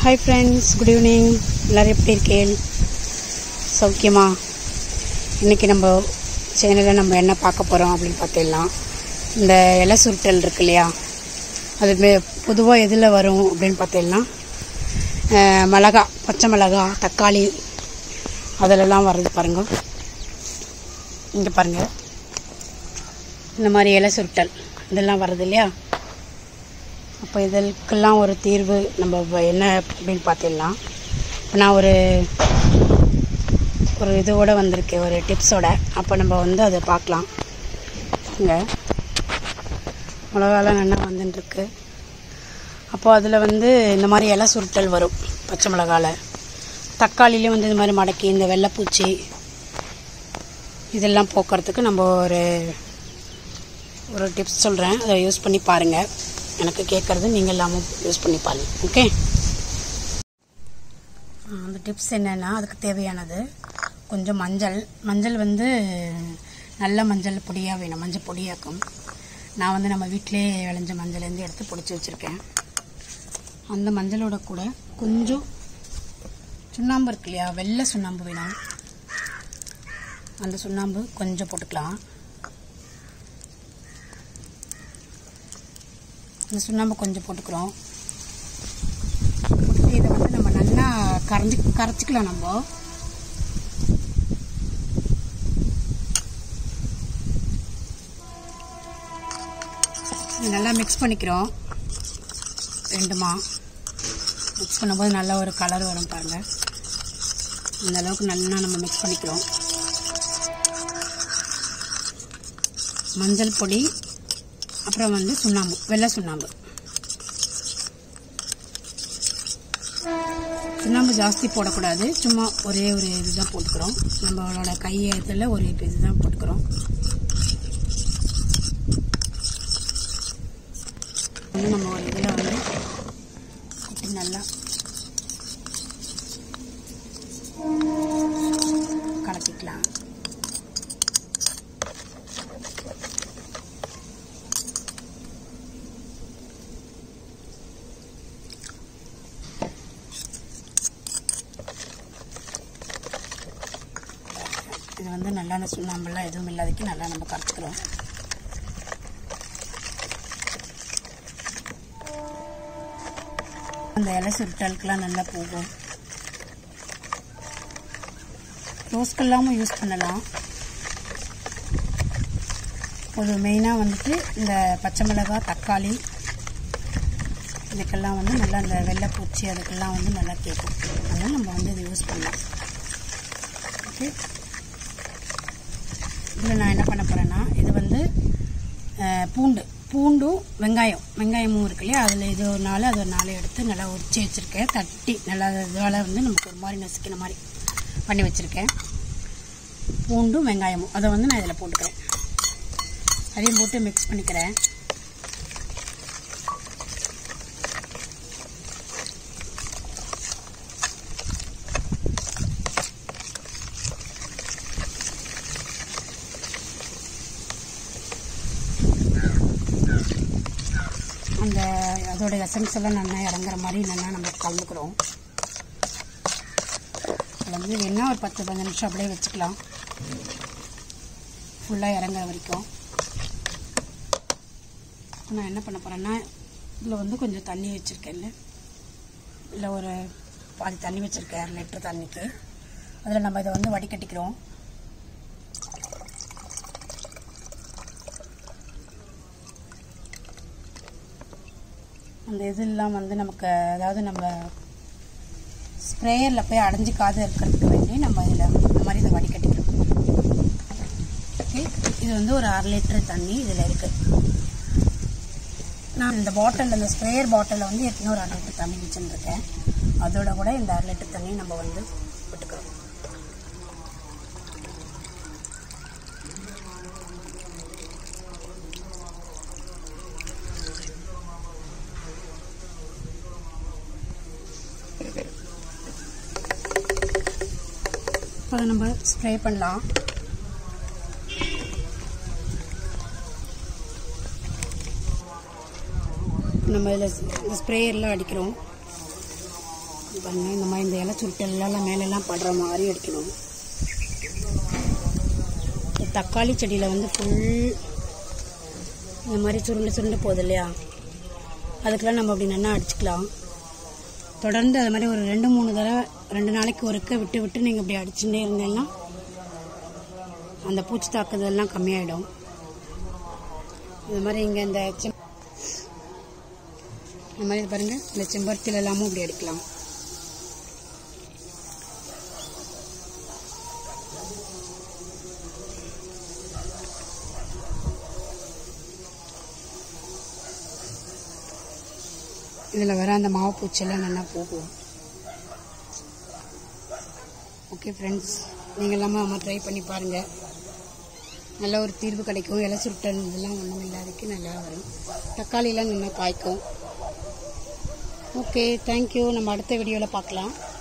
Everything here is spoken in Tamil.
ஹாய் ஃப்ரெண்ட்ஸ் குட் ஈவினிங் எல்லோரும் எப்படி இருக்கேன் சௌக்கியமா இன்றைக்கி நம்ம சேனலில் நம்ம என்ன பார்க்க போகிறோம் அப்படின்னு பார்த்துடலாம் இந்த இலை சுருட்டல் இருக்கு இல்லையா அது பொதுவாக எதில் வரும் அப்படின்னு பார்த்தீங்கன்னா அஹ், மிளகா பச்சை மிளகா தக்காளி அதிலெல்லாம் வர்றது பாருங்க இங்கே பாருங்கள் இந்த மாதிரி இலை சுருட்டல் இதெல்லாம் வருது இல்லையா அப்போ இதற்கெல்லாம் ஒரு தீர்வு நம்ம வ- என்ன அப்படின்னு பார்த்துடலாம் இப்போ நான் ஒரு ஒரு இதோட வந்திருக்கேன் ஒரு டிப்ஸோட அப்போ நம்ம வந்து அதை பார்க்கலாம் இங்கே மிளகாலாம் நல்லா வந்துட்டுருக்கு அப்போ அதில் வந்து இந்த மாதிரி இலை சுருட்டல் வரும் பச்சை மிளகால தக்காளிலையும் வந்து இந்த மாதிரி மடக்கி இந்த வெள்ளைப்பூச்சி இதெல்லாம் போக்குறதுக்கு நம்ம ஒரு ஒரு டிப்ஸ் சொல்கிறேன் அதை யூஸ் பண்ணி பாருங்கள் எனக்கு கேட்குறது நீங்கள் எல்லாமும் யூஸ் பண்ணி பாருங்க ஓகே அந்த டிப்ஸ் என்னென்னா அதுக்கு தேவையானது கொஞ்சம் மஞ்சள் மஞ்சள் வந்து நல்ல மஞ்சள் பொடியாக வேணும் மஞ்சள் பொடியாக்கும் நான் வந்து நம்ம வீட்டிலே விளைஞ்ச மஞ்சள்லேருந்து எடுத்து பொடிச்சு வச்சுருக்கேன் அந்த மஞ்சளோட கூட கொஞ்சம் சுண்ணாம்பு இருக்கு இல்லையா வெள்ளை சுண்ணாம்பு வேணும் அந்த சுண்ணாம்பு கொஞ்சம் போட்டுக்கலாம் இந்த சுண்ணாம்பு கொஞ்சம் போட்டுக்கிறோம் போட்டுட்டு இதை வந்து நம்ம நல்லா கரைஞ்சி கரைச்சிக்கலாம் நம்ம இது நல்லா மிக்ஸ் பண்ணிக்கிறோம் ரெண்டுமா மிக்ஸ் பண்ணும்போது நல்ல ஒரு கலர் வரும் பாருங்கள் இந்த அளவுக்கு நல்லா நம்ம மிக்ஸ் பண்ணிக்கிறோம் மஞ்சள் பொடி அப்புறம் வந்து சுண்ணாம்பு வெள்ளை சுண்ணாம்பு சுண்ணாம்பு ஜாஸ்தி போடக்கூடாது சும்மா ஒரே ஒரு இதுதான் போட்டுக்கிறோம் நம்மளோட கை இதில் ஒரு இதுதான் போட்டுக்கிறோம் வந்து நம்ம ஒரு இதில் வந்து கொட்டி நல்லா கலக்கிக்கலாம் இது வந்து நல்லா அந்த சுண்ணாம்பெல்லாம் எதுவும் இல்லாதக்கு நல்லா நம்ம கரைச்சிக்கிறோம் அந்த இலை சுருட்டலுக்கெல்லாம் நல்லா போகும் ரோஸ்கெல்லாமும் யூஸ் பண்ணலாம் ஒரு மெயினாக வந்துட்டு இந்த பச்சை மிளகாய் தக்காளி இதுக்கெல்லாம் வந்து நல்லா இந்த வெள்ளைப்பூச்சி அதுக்கெல்லாம் வந்து நல்லா கேட்கும் அதனால் நம்ம வந்து இதை யூஸ் பண்ணலாம் ஓகே இதில் நான் என்ன பண்ண போகிறேன்னா இது வந்து அஹ், பூண்டு பூண்டும் வெங்காயம் வெங்காயமும் இருக்கு இல்லையா அதில் இது ஒரு நாலு அது ஒரு நாலு எடுத்து நல்லா உரிச்சு வச்சுருக்கேன் தட்டி நல்லா இதால் வந்து நமக்கு ஒரு மாதிரி நசுக்கின மாதிரி பண்ணி வச்சுருக்கேன் பூண்டும் வெங்காயமும் அதை வந்து நான் இதில் போட்டுக்கிறேன் அதையும் போட்டு மிக்ஸ் பண்ணிக்கிறேன் அந்த அதோட எசன்ஸ் எல்லாம் நல்லா இறங்குற மாதிரி நல்லா நம்ம கலந்துக்கிறோம் கலந்து வேணா ஒரு பத்து பதினஞ்சு நிமிஷம் அப்படியே வச்சுக்கலாம் ஃபுல்லாக இறங்குற வரைக்கும் நான் என்ன பண்ண போகிறேன்னா இதில் வந்து கொஞ்சம் தண்ணி வச்சுருக்கேன்ல இல்லை ஒரு பாதி தண்ணி வச்சுருக்கேன் அரை லிட்டர் தண்ணிக்கு அதில் நம்ம இதை வந்து வடிகட்டிக்கிறோம் அந்த இதெல்லாம் வந்து நமக்கு அதாவது நம்ம ஸ்ப்ரேயரில் போய் அடைஞ்சிக்காத இருக்கிறதுக்கு வேண்டி நம்ம இதில் இந்த மாதிரி இதை வடிகட்டிக்கிறோம் ஓகே இது வந்து ஒரு அரை லிட்டர் தண்ணி இதில் இருக்குது நான் இந்த பாட்டில் இந்த ஸ்ப்ரேயர் பாட்டிலில் வந்து ஏற்கனவே ஒரு அரை லிட்டர் தண்ணி வச்சுருக்கேன் அதோட கூட இந்த அரை லிட்டர் தண்ணி நம்ம வந்து விட்டுக்கிறோம் இப்போ அதை நம்ம ஸ்ப்ரே பண்ணலாம் நம்ம இதில் இந்த ஸ்ப்ரேயர்லாம் அடிக்கிறோம் பாருங்கள் இந்த மாதிரி இந்த இலை சுருட்டெல்லாம் மேலெல்லாம் படுற மாதிரி அடிக்கணும் இந்த தக்காளி செடியில் வந்து ஃபுல் இந்த மாதிரி சுருண்டு சுருண்டு போகுது இல்லையா அதுக்கெல்லாம் நம்ம அப்படி நல்லா அடிச்சுக்கலாம் தொடர்ந்து அது மாதிரி ஒரு ரெண்டு மூணு தடவை ரெண்டு நாளைக்கு ஒருக்க விட்டு விட்டு நீங்கள் இப்படி அடிச்சுட்டே இருந்தீங்கன்னா அந்த பூச்சி தாக்குதல்லாம் கம்மியாயிடும் இது மாதிரி இங்கே இந்த செம் இந்த மாதிரி பாருங்கள் இந்த செம்பருத்தில எல்லாமும் இப்படி அடிக்கலாம் இதில் வர அந்த மாவு பூச்செல்லாம் நல்லா போகும் ஓகே ஃப்ரெண்ட்ஸ் நீங்கள் எல்லாமே அம்மா ட்ரை பண்ணி பாருங்கள் நல்ல ஒரு தீர்வு கிடைக்கும் இலை சுருட்டல் இதெல்லாம் ஒன்றும் இல்லாததுக்கு நல்லா வரும் தக்காளிலாம் நல்லா காய்க்கும் ஓகே தேங்க்யூ நம்ம அடுத்த வீடியோவில் பார்க்கலாம்